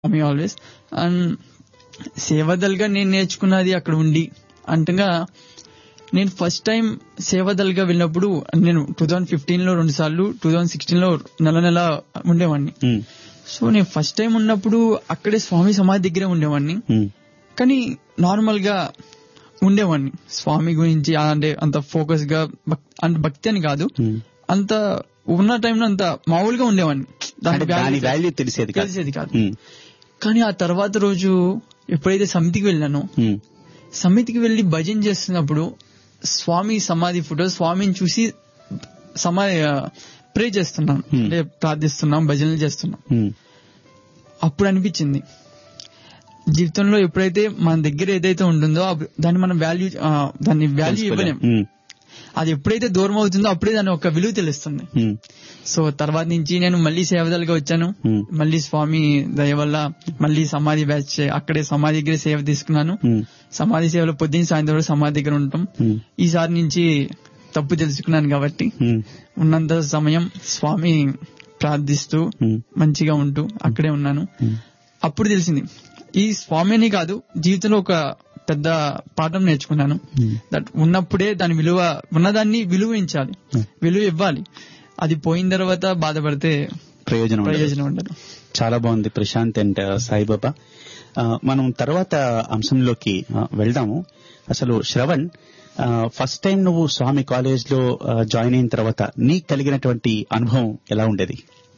Swamy always and సేవదల్గా నేను నేర్చుకున్నది అక్కడ ఉండి అంటగా నేను ఫస్ట్ టైం సేవదల్గా వెళ్ళినప్పుడు నేను టూ థౌజండ్ ఫిఫ్టీన్ లో రెండు సార్లు టూ థౌజండ్ సిక్స్టీన్ లో నెల నెల ఉండేవాడిని ఉమ్, సో నేను ఫస్ట్ టైం ఉన్నప్పుడు అక్కడే స్వామి సమాధి దగ్గరే ఉండేవాడిని ఉమ్, కానీ నార్మల్ గా ఉండేవాడిని స్వామి గురించి అంటే అంత ఫోకస్ గా భక్- అంత భక్తి అని కాదు ఉమ్. అంత ఉన్న టైంలో అంత మామూలుగా ఉండేవాడిని అంటే దాని value వాల్యూ తెలిసేది కాదు తెలిసేది కాదు ఉమ్, కానీ ఆ తర్వాత రోజు ఎప్పుడైతే సమితికి వెళ్ళానో ఉమ్, సమితికి వెళ్లి భజన చేస్తున్నప్పుడు స్వామి సమాధి ఫోటో స్వామిని చూసి సమాధి ప్రే చేస్తున్నాం Hmm. అంటే ప్రార్థిస్తున్నాం భజనలు చేస్తున్నాం ఉమ్, అప్పుడు అనిపించింది జీవితంలో ఎప్పుడైతే మన దగ్గర ఏదైతే ఉంటుందో అప్పుడు దాన్ని మనం వాల్యూ దాన్ని వాల్యూ తెలుసుకోలేం. ఇవ్వలేం ఉమ్, అది ఎప్పుడైతే దూరం అవుతుందో అప్పుడే దాని ఒక విలువ తెలుస్తుంది ఉమ్, సో తర్వాత నుంచి నేను మళ్ళీ సేవదలుగా వచ్చాను ఉమ్, మళ్ళీ స్వామి దయ వల్ల మళ్ళీ సమాధి బ్యాచ్ అక్కడే సమాధి దగ్గర సేవ తీసుకున్నాను ఉమ్, సమాధి సేవలో పొద్దున్న సాయంత్రం వరకు సమాధి దగ్గర ఉంటాం ఉమ్, ఈసారి నుంచి తప్పు తెలుసుకున్నాను కాబట్టి ఉమ్, ఉన్నంత సమయం స్వామి ప్రార్థిస్తూ ఉమ్, మంచిగా ఉంటూ అక్కడే ఉన్నాను ఉమ్. అప్పుడు తెలిసింది ఈ స్వామిని కాదు జీవితంలో ఒక పెద్ద పాఠం నేర్చుకున్నాను Hmm. దట్ ఉన్నప్పుడే దాని విలువ ఉన్నదాన్ని విలువించాలి Hmm. విలువ ఇవ్వాలి అది పోయిన తర్వాత బాధపడితే ప్రయోజనం ఉండదు. ప్రయోజనం ఉండదు చాలా బాగుంది ప్రశాంత్ అండ్ సాయిబాబా ఆ, మనం తర్వాత అంశంలోకి ఆ, వెళ్దాము అసలు శ్రవణ్ ఫస్ట్ టైం నువ్వు స్వామి కాలేజ్ లో ఆ, జాయిన్ అయిన తర్వాత నీకు కలిగినటువంటి అనుభవం ఎలా ఉండేది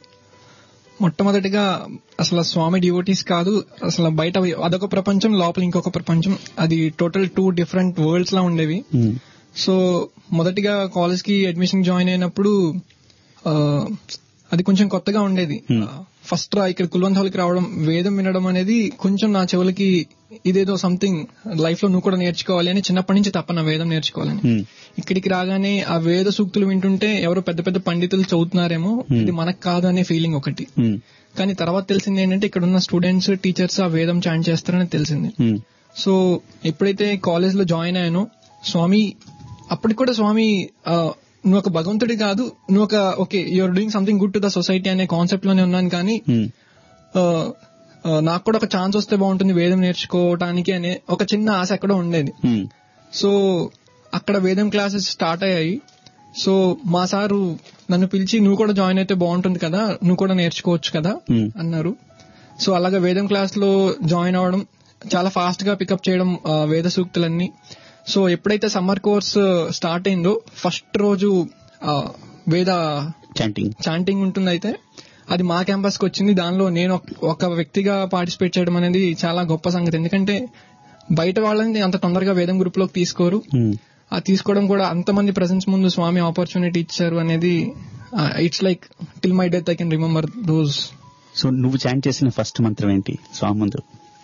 మొట్టమొదటిగా అసలు స్వామి డివోటీస్ కాదు అసలు బయట అదొక ప్రపంచం లోపల ఇంకొక ప్రపంచం అది టోటల్ టూ డిఫరెంట్ వరల్డ్స్ లా ఉండేవి ఉమ్, సో మొదటిగా కాలేజ్ కి అడ్మిషన్ జాయిన్ అయినప్పుడు ఆ, అది కొంచెం కొత్తగా ఉండేది Hmm. ఫస్ట్ రా ఇక్కడ కుల్వంత్ హాల్కి రావడం వేదం వినడం అనేది కొంచెం నా చెవులకి ఇదేదో సంథింగ్ లైఫ్ లో నువ్వు కూడా నేర్చుకోవాలి అని చిన్నప్పటి నుంచి తప్పన వేదం నేర్చుకోవాలని ఉమ్, ఇక్కడికి రాగానే ఆ వేద సూక్తులు వింటుంటే ఎవరో పెద్ద పెద్ద పండితులు చదువుతున్నారేమో Hmm. ఇది మనకు కాదు అనే ఫీలింగ్ ఒకటి ఉమ్, కానీ తర్వాత తెలిసింది ఏంటంటే ఇక్కడ ఉన్న స్టూడెంట్స్ టీచర్స్ ఆ వేదం చాంట్ చేస్తారని తెలిసింది ఉమ్, సో ఎప్పుడైతే కాలేజ్ లో జాయిన్ అయ్యానో స్వామి అప్పటికి కూడా స్వామి ఆ, నువ్వు ఒక భగవంతుడి కాదు నువ్వు ఒక okay you're doing something good to the society అనే కాన్సెప్ట్ లోనే ఉన్నాను కానీ ఉమ్, ఆ, ఆ, నాకు కూడా ఒక ఛాన్స్ వస్తే బాగుంటుంది వేదం నేర్చుకోవటానికి అనే ఒక చిన్న ఆశ అక్కడ ఉండేది ఉమ్, సో అక్కడ వేదం క్లాసెస్ స్టార్ట్ అయ్యాయి సో మా సారు నన్ను పిలిచి నువ్వు కూడా జాయిన్ అయితే బాగుంటుంది కదా నువ్వు కూడా నేర్చుకోవచ్చు కదా ఉమ్, అన్నారు సో అలాగా వేదం క్లాస్ లో జాయిన్ అవడం చాలా ఫాస్ట్ గా పికప్ చేయడం ఆ, వేద సూక్తులన్నీ సో ఎప్పుడైతే సమ్మర్ కోర్స్ స్టార్ట్ అయిందో ఫస్ట్ రోజు ఆ, వేద చాంటింగ్ చాంటింగ్ ఉంటుంది అయితే అది మా క్యాంపస్ కి వచ్చింది దానిలో నేను ఒక- ఒక వ్యక్తిగా పార్టిసిపేట్ చేయడం అనేది చాలా గొప్ప సంగతి ఎందుకంటే బయట వాళ్ళని అంత తొందరగా వేదం గ్రూప్ లోకి తీసుకోరు ఉమ్, ఆ తీసుకోవడం కూడా అంతమంది ప్రజెన్స్ ముందు స్వామి ఆపర్చునిటీ ఇచ్చారు అనేది it's like till my death I can remember those so నువ్వు చాంట్ చేసిన ఫస్ట్ మంత్రం ఏంటి స్వామి ముందు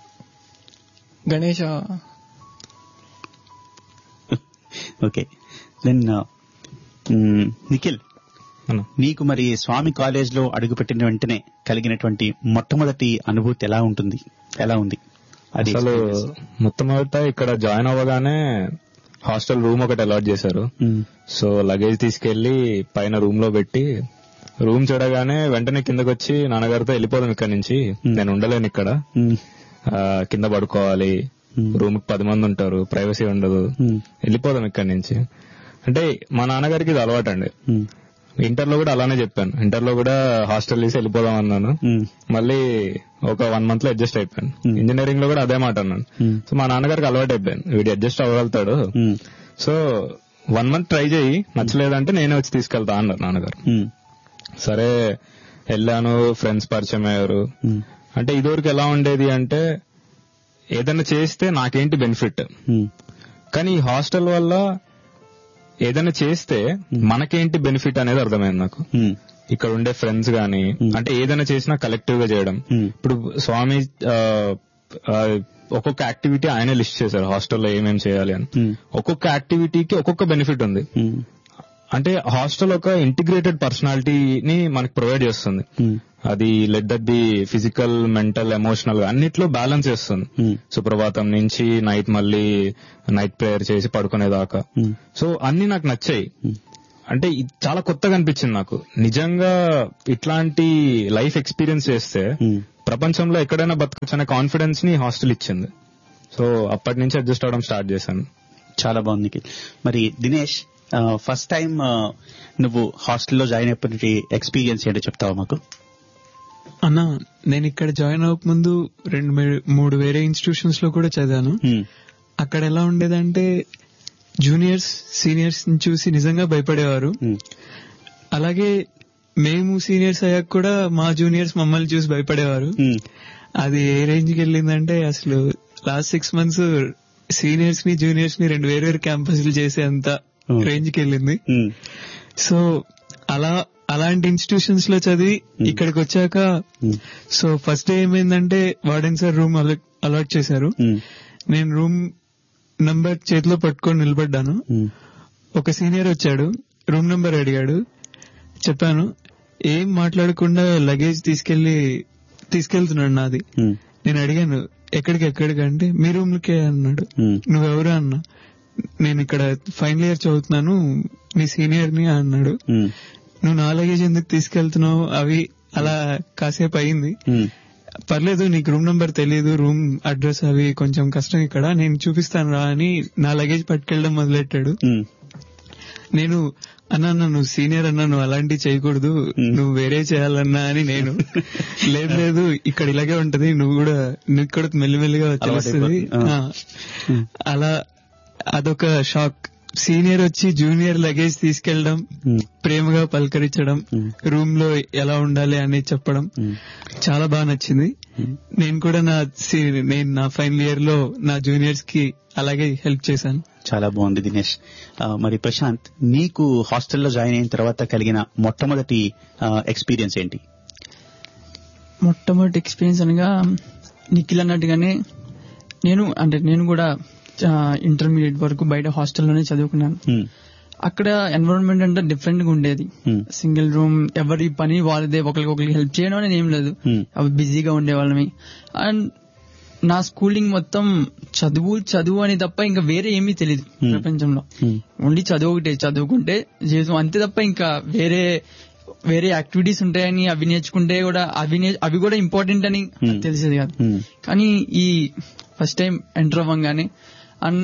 గణేష ఓకే దెన్ నిఖిల్ అన్న. నీకు మరి స్వామి కాలేజ్ లో అడుగుపెట్టిన వెంటనే కలిగినటువంటి మొట్టమొదటి అనుభూతి ఎలా ఉంటుంది ఎలా ఉంది అది అసలు experience. మొట్టమొదట ఇక్కడ జాయిన్ అవ్వగానే హాస్టల్ రూమ్ ఒకటి అలాట్ చేశారు ఉమ్, సో లగేజ్ తీసుకెళ్లి పైన రూమ్ లో పెట్టి రూమ్ చూడగానే వెంటనే కిందకి వచ్చి నాన్నగారితో వెళ్ళిపోదాం ఇక్కడ నుంచి నేను ఉండలేను ఇక్కడ ఉమ్, ఆ, కింద పడుకోవాలి Hmm. రూమ్ కి పది మంది ఉంటారు ప్రైవసీ ఉండదు ఉమ్, వెళ్ళిపోదాం ఇక్కడ నుంచి అంటే మా నాన్నగారికి ఇది అలవాటు అండి ఉమ్, ఇంటర్ లో కూడా అలానే చెప్పాను ఇంటర్ లో కూడా హాస్టల్ తీసి వెళ్ళిపోదాం అన్నాను ఉమ్, మళ్ళీ ఒక వన్ మంత్ లో అడ్జస్ట్ అయిపోయాను Hmm. ఇంజనీరింగ్ లో కూడా అదే మాట అన్నాను Hmm. సో మా నాన్నగారికి అలవాటు అయిపోయాను వీడు అడ్జస్ట్ అవ్వగలుగుతాడు um, so one month try చేయి నచ్చలేదంటే నేనే వచ్చి తీసుకెళ్తా అన్నారు నాన్నగారు ఉమ్, సరే వెళ్ళాను ఫ్రెండ్స్ పరిచయం అయ్యారు ఉమ్, అంటే ఇదివరకు ఎలా ఉండేది అంటే ఏదైనా చేస్తే నాకేంటి బెనిఫిట్ ఉమ్, కానీ ఈ హాస్టల్ వల్ల ఏదైనా చేస్తే మనకేంటి బెనిఫిట్ అనేది అర్థమైంది నాకు ఉమ్, ఇక్కడ ఉండే ఫ్రెండ్స్ గాని Hmm. అంటే ఏదైనా చేసినా కలెక్టివ్ గా చేయడం Hmm. ఇప్పుడు స్వామి ఆ, ఆ, ఒక్కొక్క యాక్టివిటీ ఆయనే లిస్ట్ చేశారు హాస్టల్లో ఏమేం చేయాలి అని Hmm. ఒక్కొక్క యాక్టివిటీకి ఒక్కొక్క బెనిఫిట్ ఉంది ఉమ్, అంటే హాస్టల్ ఒక ఇంటిగ్రేటెడ్ పర్సనాలిటీని మనకి ప్రొవైడ్ చేస్తుంది ఉమ్, అది let that be physical mental emotional అన్నిట్లో బ్యాలెన్స్ చేస్తుంది Hmm. సుప్రభాతం నుంచి నైట్ మళ్ళీ నైట్ ప్రేయర్ చేసి పడుకునేదాకా ఉమ్, సో అన్ని నాకు నచ్చాయి అంటే ఇది చాలా కొత్తగా అనిపించింది నాకు నిజంగా ఇట్లాంటి లైఫ్ ఎక్స్పీరియన్స్ చేస్తే ఉమ్, ప్రపంచంలో ఎక్కడైనా బతకచ్చు అనే కాన్ఫిడెన్స్ ని హాస్టల్ ఇచ్చింది సో అప్పటి నుంచి అడ్జస్ట్ అవడం స్టార్ట్ చేశాను చాలా బాగుంది నిఖిల్ మరి దినేష్ ఫస్ట్ టైం నువ్వు హాస్టల్లో జాయిన్ అయినప్పటి ఎక్స్పీరియన్స్ ఏంటో చెప్తావా మాకు అన్న నేను ఇక్కడ జాయిన్ అవ్వకముందు రెండు మే- మూడు వేరే ఇన్స్టిట్యూషన్స్ లో కూడా చదివాను హ్మ్. అక్కడ ఎలా ఉండేదంటే జూనియర్స్ సీనియర్స్ ని చూసి నిజంగా భయపడేవారు హ్మ్. అలాగే మేము సీనియర్స్ అయ్యాక కూడా మా జూనియర్స్ మమ్మల్ని చూసి భయపడేవారు హ్మ్. అది ఏ రేంజ్ కి వెళ్ళిందంటే అసలు లాస్ట్ సిక్స్ మంత్స్ సీనియర్స్ ని జూనియర్స్ ని రెండు వేరు వేరు క్యాంపస్లు చేసేంత Hmm. రేంజ్ కి వెళ్ళింది హ్మ్. సో అలా అలాంటి ఇన్స్టిట్యూషన్స్ లో చదివి ఇక్కడికి వచ్చాక Hmm. సో ఫస్ట్ డే ఏమైందంటే వార్డెన్ సార్ రూమ్ అలాట్ చేశారు హ్మ్. నేను రూమ్ నంబర్ చేతిలో పట్టుకొని నిలబడ్డాను హ్మ్. ఒక సీనియర్ వచ్చాడు రూమ్ నంబర్ అడిగాడు చెప్పాను ఏం మాట్లాడకుండా లగేజ్ తీసుకెళ్లి తీసుకెళ్తున్నాడు నాది హ్మ్. నేను అడిగాను ఎక్కడికి ఎక్కడికి అంటే మీ రూమ్ కే అన్నాడు హ్మ్. నువ్వెవరు అన్నా నేను ఇక్కడ ఫైనల్ ఇయర్ చదువుతున్నాను నీ సీనియర్ ని అన్నాడు హ్మ్. నువ్వు నా లగేజ్ ఎందుకు తీసుకెళ్తున్నావు అవి అలా కాసేపు అయింది హ్మ్. పర్లేదు నీకు రూమ్ నంబర్ తెలియదు రూమ్ అడ్రస్ అవి కొంచెం కష్టం ఇక్కడ నేను చూపిస్తాను రా అని నా లగేజ్ పట్టుకెళ్ళడం మొదలెట్టాడు హ్మ్. నేను అన్నా అన్న, నువ్వు సీనియర్ అన్నా నువ్వు అలాంటివి చేయకూడదు నువ్వు వేరే చేయాలన్నా అని నేను లేదు లేదు ఇక్కడ ఇలాగే ఉంటది నువ్వు కూడా నీకు కూడా మెల్లిమెల్లిగా తెలుస్తుంది అలవాటైపోతుంది. ఆ. అలా అదొక షాక్ సీనియర్ వచ్చి జూనియర్ లగేజ్ తీసుకెళ్లడం హ్మ్. ప్రేమగా పలకరించడం రూమ్ లో ఎలా ఉండాలి అనేది చెప్పడం హ్మ్. చాలా బాగా నచ్చింది నేను కూడా నా సీ- నేను నా ఫైనల్ ఇయర్ లో నా జూనియర్స్ కి అలాగే హెల్ప్ చేశాను చాలా బాగుంది దినేష్ ఆ, మరి ప్రశాంత్ నీకు హాస్టల్లో జాయిన్ అయిన తర్వాత కలిగిన మొట్టమొదటి ఎక్స్పీరియన్స్ ఏంటి మొట్టమొదటి ఎక్స్పీరియన్స్ అనగా నిఖిల్ అన్నట్టుగానే నేను అంటే నేను కూడా ఇంటర్మీడియట్ వరకు బయట హాస్టల్లోనే చదువుకున్నాను హ్మ్. అక్కడ ఎన్విరాన్మెంట్ అంటే డిఫరెంట్ గా ఉండేది హ్మ్. సింగిల్ రూమ్ ఎవరి పని వాళ్ళదే ఒకరికొకరికి హెల్ప్ చేయడం అనేది ఏం లేదు హ్మ్. అవి బిజీగా ఉండేవాళ్ళమి అండ్ నా స్కూలింగ్ మొత్తం చదువు చదువు అని తప్ప ఇంకా వేరే ఏమీ తెలియదు Hmm. ప్రపంచంలో హ్మ్. ఓన్లీ చదువు ఒకటే చదువుకుంటే జీవితం అంతే తప్ప ఇంకా వేరే వేరే యాక్టివిటీస్ ఉంటాయని అవి నేర్చుకుంటే కూడా అవి నే- అవి కూడా ఇంపార్టెంట్ అని Hmm. తెలిసేది కాదు హ్మ్. కానీ ఈ ఫస్ట్ టైం ఎంటర్ అవ్వగానే అండ్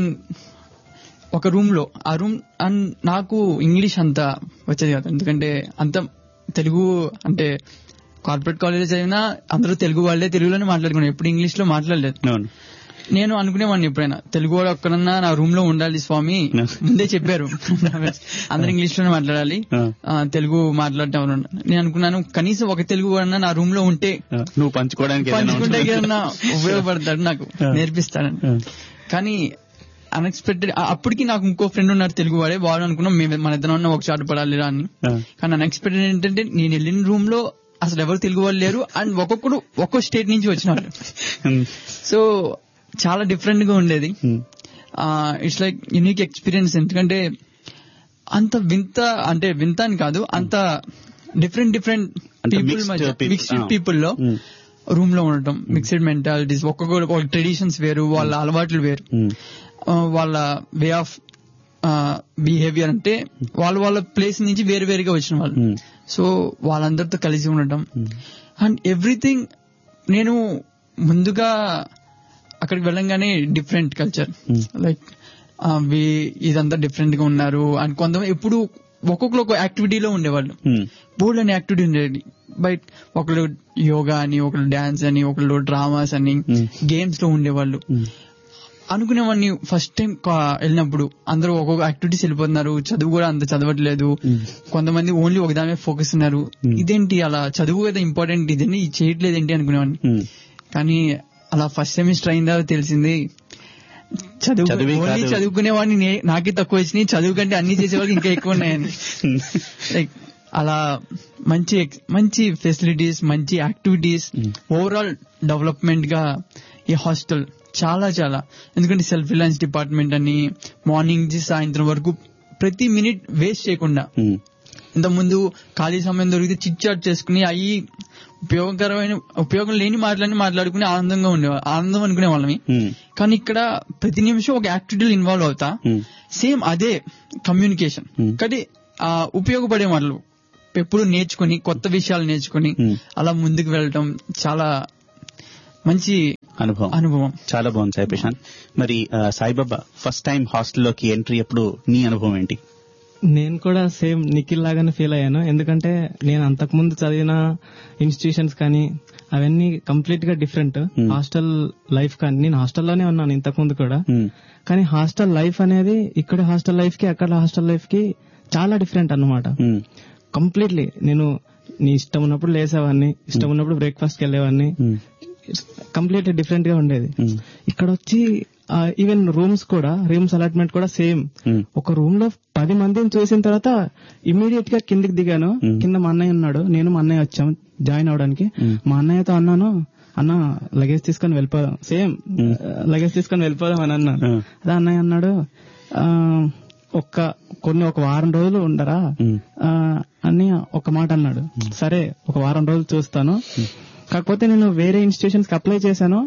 ఒక రూమ్ లో ఆ రూమ్ అండ్ నాకు ఇంగ్లీష్ అంత వచ్చేది కాదు ఎందుకంటే అంత తెలుగు అంటే కార్పొరేట్ కాలేజ్ చదివినా అందరూ తెలుగు వాళ్ళే తెలుగులోనే మాట్లాడుకున్నాను ఎప్పుడు ఇంగ్లీష్ లో మాట్లాడలేదు అవును నేను అనుకునేవాడిని ఎప్పుడైనా తెలుగు వాడు ఒక్కడన్నా నా రూమ్ లో ఉండాలి స్వామి ముందే చెప్పారు అందరు ఇంగ్లీష్ లోనే మాట్లాడాలి ఆ. ఆ, తెలుగు మాట్లాడటం ఎవరు ఉండరు. నేను అనుకున్నాను కనీసం ఒక తెలుగు వాడన్నా నా రూమ్ లో ఉంటే ఆ, నువ్వు పంచుకోవడానికి ఏదైనా పంచుకుంటే ఉంటుందా? ఏదన్నా ఉపయోగపడతాడు నాకు ఆ. నేర్పిస్తాడని ఆ. కానీ అన్ఎక్స్పెక్టెడ్ అప్పటికి నాకు ఇంకో ఫ్రెండ్ ఉన్నారు తెలుగు వాడే వాడు అనుకున్నాం మేము మన ఇద్దరం ఉన్న ఒక చాటు పడాలి రా అని ఆ. కానీ అన్ఎక్స్పెక్టెడ్ ఏంటంటే నేను వెళ్ళిన రూమ్ లో అసలు ఎవరు తెలుగు వాళ్ళు లేరు అండ్ ఒక్కొక్కడు ఒక్కో స్టేట్ నుంచి వచ్చిన వాళ్ళు హ్మ్. సో చాలా డిఫరెంట్ గా ఉండేది హ్మ్. ఇట్స్ లైక్ యూనిక్ ఎక్స్పీరియన్స్ ఎందుకంటే అంత వింత అంటే వింత అని కాదు అంత డిఫరెంట్ డిఫరెంట్ అంత పీపుల్ mixed మధ్య people. మిక్స్డ్ ఆ. పీపుల్ లో Hmm. రూమ్ లో ఉండటం మిక్స్డ్ మెంటాలిటీస్ ఒక్కొక్క వాళ్ళ ట్రెడిషన్స్ వేరు వాళ్ళ అలవాట్లు వేరు హ్మ్. ఆ, వాళ్ళ వే ఆఫ్ బిహేవియర్ అంటే వాళ్ళ వాళ్ళ ప్లేస్ నుంచి వేరు వేరుగా వచ్చిన వాళ్ళు Hmm. సో వాళ్ళందరితో కలిసి ఉండటం అండ్ ఎవ్రీథింగ్ నేను ముందుగా అక్కడికి వెళ్ళంగానే డిఫరెంట్ కల్చర్ లైక్ ఇదంతా డిఫరెంట్ గా ఉన్నారు అండ్ కొంతమంది ఎప్పుడు ఒక్కొక్కరు ఒక యాక్టివిటీలో ఉండేవాళ్ళు హ్మ్. బోల్డ్ అనే యాక్టివిటీ ఉండేది బట్ ఒకళ్ళు యోగా అని ఒకళ్ళు డాన్స్ అని ఒకళ్ళు డ్రామాస్ అని Hmm. గేమ్స్ లో ఉండేవాళ్ళు హ్మ్. అనుకునేవాడిని ఫస్ట్ టైం వెళ్ళినప్పుడు అందరూ ఒక్కొక్క యాక్టివిటీస్ వెళ్ళిపోతున్నారు చదువు కూడా అంత చదవట్లేదు కొంతమంది ఓన్లీ ఒక దాని మీద ఫోకస్ ఉన్నారు ఇదేంటి అలా చదువు కదా ఇంపార్టెంట్ ఇదని చేయట్లేదు ఏంటి అనుకునేవాడిని హ్మ్. కానీ అలా ఫస్ట్ సెమిస్టర్ అయిందా తెలిసింది చదువు చదివే ఓన్లీ కాదు. చదువుకునేవాడిని నే- నాకే తక్కువ వచ్చినాయి చదువు కంటే అన్ని చేసేవాళ్ళకి ఇంకా ఎక్కువ ఉన్నాయని లైక్ అలా మంచి ex- మంచి ఫెసిలిటీస్ మంచి యాక్టివిటీస్ ఓవరాల్ డెవలప్మెంట్ గా ఈ హాస్టల్ చాలా చాలా ఎందుకంటే సెల్ఫ్ రిలయన్స్ డిపార్ట్మెంట్ అని మార్నింగ్ నుంచి సాయంత్రం వరకు ప్రతి మినిట్ వేస్ట్ చేయకుండా హ్మ్. ఇంత ముందు ఖాళీ సమయం దొరికితే చిట్ చాట్ చేసుకుని అవి ఉపయోగకరమైన ఉపయోగం లేని మాటలన్నీ మాట్లాడుకుని ఆనందంగా ఉండేవాళ్ళు ఆనందం అనుకునే వాళ్ళమి హ్మ్. కానీ ఇక్కడ ప్రతి నిమిషం ఒక యాక్టివిటీలో ఇన్వాల్వ్ అవుతా హ్మ్. సేమ్ అదే కమ్యూనికేషన్ Hmm. కానీ ఆ ఉపయోగపడే మాటలు ఎప్పుడు నేర్చుకుని కొత్త విషయాలు నేర్చుకుని Hmm. అలా ముందుకు వెళ్ళటం చాలా మంచి అనుభవం అనుభవం చాలా బాగుంది సాయి ప్రశాంత్ మరి ఆ, సాయిబాబా ఫస్ట్ టైం హాస్టల్లోకి ఎంట్రీ అప్పుడు నీ అనుభవం ఏంటి నేను కూడా సేమ్ నిఖిల్ లాగానే ఫీల్ అయ్యాను ఎందుకంటే నేను అంతకుముందు చదివిన ఇన్స్టిట్యూషన్స్ కానీ అవన్నీ కంప్లీట్ గా డిఫరెంట్ Hmm. హాస్టల్ లైఫ్ కానీ నేను హాస్టల్లోనే ఉన్నాను ఇంతకుముందు కూడా ఉమ్, కానీ హాస్టల్ లైఫ్ అనేది ఇక్కడ హాస్టల్ లైఫ్ కి అక్కడ హాస్టల్ లైఫ్ కి చాలా డిఫరెంట్ అన్నమాట ఉమ్, కంప్లీట్లీ నేను నీ ఇష్టం ఉన్నప్పుడు లేసేవాడిని ఇష్టం ఉన్నప్పుడు బ్రేక్ఫాస్ట్ కి వెళ్ళేవాడిని ఉమ్, కంప్లీట్ డిఫరెంట్ గా ఉండేది ఉమ్, ఇక్కడ వచ్చి ఈవెన్ రూమ్స్ కూడా రూమ్స్ అలాట్మెంట్ కూడా సేమ్ ఉమ్, ఒక రూమ్ లో పది మందిని చూసిన తర్వాత ఇమీడియట్ గా కిందికి దిగాను మ్మ్. కింద మా అన్నయ్య ఉన్నాడు నేను మా అన్నయ్య వచ్చాము జాయిన్ అవడానికి మ్మ్. మా అన్నయ్యతో అన్నాను అన్న లగేజ్ తీసుకొని వెళ్ళిపోదాం సేమ్ మ్మ్. లగేజ్ తీసుకొని వెళ్ళిపోదాం అని అన్నాను మ్మ్. అదే అన్నయ్య అన్నాడు ఆ, ఒక్క కొన్ని ఒక వారం రోజులు ఉండరా ఉమ్, ఆ, అని ఒక మాట అన్నాడు సరే ఒక వారం రోజులు చూస్తాను కాకపోతే నేను వేరే ఇన్స్టిట్యూషన్స్ కి అప్లై చేశాను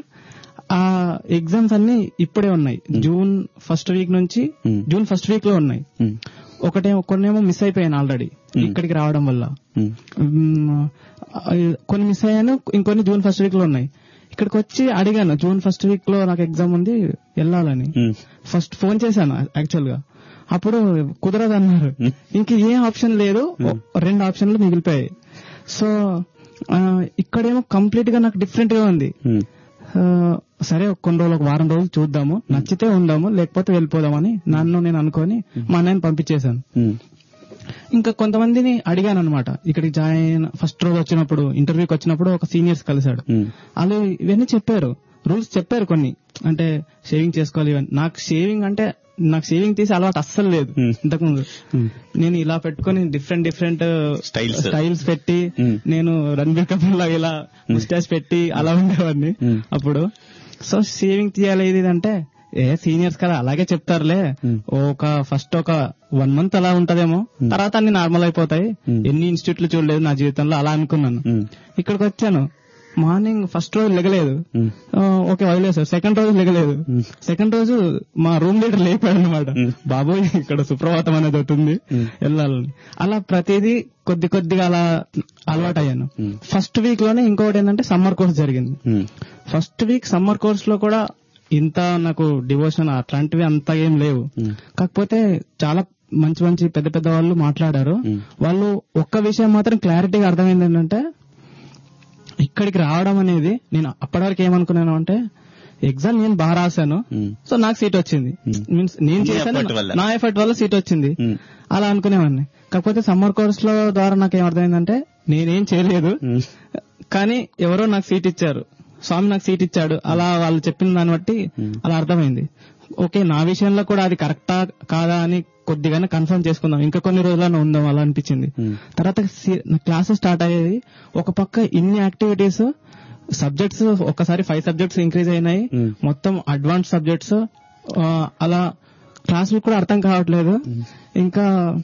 ఆ ఎగ్జామ్స్ అన్ని ఇప్పుడే ఉన్నాయి జూన్ ఫస్ట్ వీక్ నుంచి Hmm. జూన్ ఫస్ట్ వీక్ లో ఉన్నాయి ఉమ్, ఒకటే కొన్నేమో మిస్ అయిపోయాను ఆల్రెడీ ఇక్కడికి రావడం వల్ల ఉమ్, మ్మ్, ఆ, కొన్ని మిస్ అయ్యాను ఇంకొన్ని జూన్ ఫస్ట్ వీక్ లో ఉన్నాయి ఇక్కడికి వచ్చి అడిగాను జూన్ ఫస్ట్ వీక్ లో నాకు ఎగ్జామ్ ఉంది వెళ్ళాలని ఉమ్, ఫస్ట్ ఫోన్ చేశాను యాక్చువల్ గా అప్పుడు కుదరదు అన్నారు Hmm. ఇంక ఏ ఆప్షన్ లేదు ఓ- రెండు ఆప్షన్లు మిగిలిపోయాయి సో ఆ, ఇక్కడేమో కంప్లీట్ గా నాకు డిఫరెంట్ గా ఉంది ఉమ్, ఆ, సరే ఒక కొన్ని రోజులు ఒక వారం రోజులు చూద్దాము నచ్చితే ఉందాము లేకపోతే వెళ్ళిపోదామని నన్ను నేను అనుకొని మా అన్నయ్యని పంపించేశాను ఉమ్, ఇంకా కొంతమందిని అడిగాను అనమాట ఇక్కడికి జాయిన్ ఫస్ట్ రోజు వచ్చినప్పుడు ఇంటర్వ్యూకి వచ్చినప్పుడు ఒక సీనియర్స్ కలిశాడు ఉమ్, వాళ్ళు ఇవన్నీ చెప్పారు రూల్స్ చెప్పారు కొన్ని అంటే షేవింగ్ చేసుకోవాలి ఇవన్నీ నాకు షేవింగ్ అంటే నాకు షేవింగ్ తీసి అలవాటు అస్సలు లేదు Hmm. ఇంతకుముందు ఉమ్, నేను ఇలా పెట్టుకొని డిఫరెంట్ డిఫరెంట్ Styles. స్టైల్స్ పెట్టి Hmm. నేను రణబీర్ కపూర్ లాగా ఇలా ముస్టాచ్ పెట్టి అలా ఉండేవాడిని Hmm. అప్పుడు సో షేవింగ్ తీయాలి ఇది ఇది అంటే ఏ సీనియర్స్ కదా అలాగే చెప్తారులే Hmm. ఒక ఫస్ట్ ఒక వన్ మంత్ అలా ఉంటదేమో తర్వాత అన్ని నార్మల్ అయిపోతాయి Hmm. ఎన్ని ఇన్స్టిట్యూట్లు చూడలేదు నా జీవితంలో అలా అనుకున్నాను ఉమ్, ఇక్కడికి వచ్చాను మార్నింగ్ ఫస్ట్ రోజు లెగలేదు ఉమ్, ఆ, ఓకే వదిలేసారు సెకండ్ రోజు లెగలేదు Hmm. సెకండ్ రోజు మా రూమ్ లీడర్ లేపాడు అనమాట Hmm. బాబోయ్ ఇక్కడ సుప్రభాతం అనేది ఒకటి ఉంది Hmm. వెళ్ళాలని అలా ప్రతిదీ కొద్ది కొద్దిగా అలా అలవాటు అయ్యాను Hmm. ఫస్ట్ వీక్ లోనే ఇంకొకటి ఏంటంటే సమ్మర్ కోర్స్ జరిగింది um, first week summer course లో కూడా ఇంత నాకు డివోషన్ అట్లాంటివి అంత ఏం లేవు Hmm. కాకపోతే చాలా మంచి మంచి పెద్ద పెద్ద వాళ్ళు మాట్లాడారు Hmm. వాళ్ళు ఒక్క విషయం మాత్రం క్లారిటీగా అర్థమైంది ఏంటంటే ఇక్కడికి రావడం అనేది నేను అప్పటివరకు ఏమనుకున్నాను అంటే ఎగ్జామ్ నేను బాగా రాశాను ఉమ్, సో నాకు సీట్ వచ్చింది Hmm. మీన్స్ నేను నీ చేశాను effort వల్ల. నా ఎఫర్ట్ వల్ల సీట్ వచ్చింది ఉమ్, అలా అనుకునేవాడిని కాకపోతే సమ్మర్ కోర్స్ లో ద్వారా నాకు ఏమర్థమైందంటే నేనేం చేయలేదు ఉమ్, కానీ ఎవరో నాకు సీట్ ఇచ్చారు స్వామి నాకు సీట్ ఇచ్చాడు అలా వాళ్ళు చెప్పిన దాన్ని బట్టి Hmm. అలా అర్థమైంది ఓకే నా విషయంలో కూడా అది కరెక్టా కాదా అని కొద్దిగానే కన్ఫర్మ్ చేసుకుందాం ఇంకా కొన్ని రోజులను ఉందాం అలా అనిపించింది Hmm. తర్వాత సి- నా క్లాసెస్ స్టార్ట్ అయ్యేది ఒక పక్క ఇన్ని యాక్టివిటీస్ సబ్జెక్ట్స్ ఒకసారి ఫైవ్ సబ్జెక్ట్స్ ఇంక్రీజ్ అయినాయి Hmm. మొత్తం అడ్వాన్స్ సబ్జెక్ట్స్ అలా క్లాసులు కూడా అర్థం కావట్లేదు ఇంకా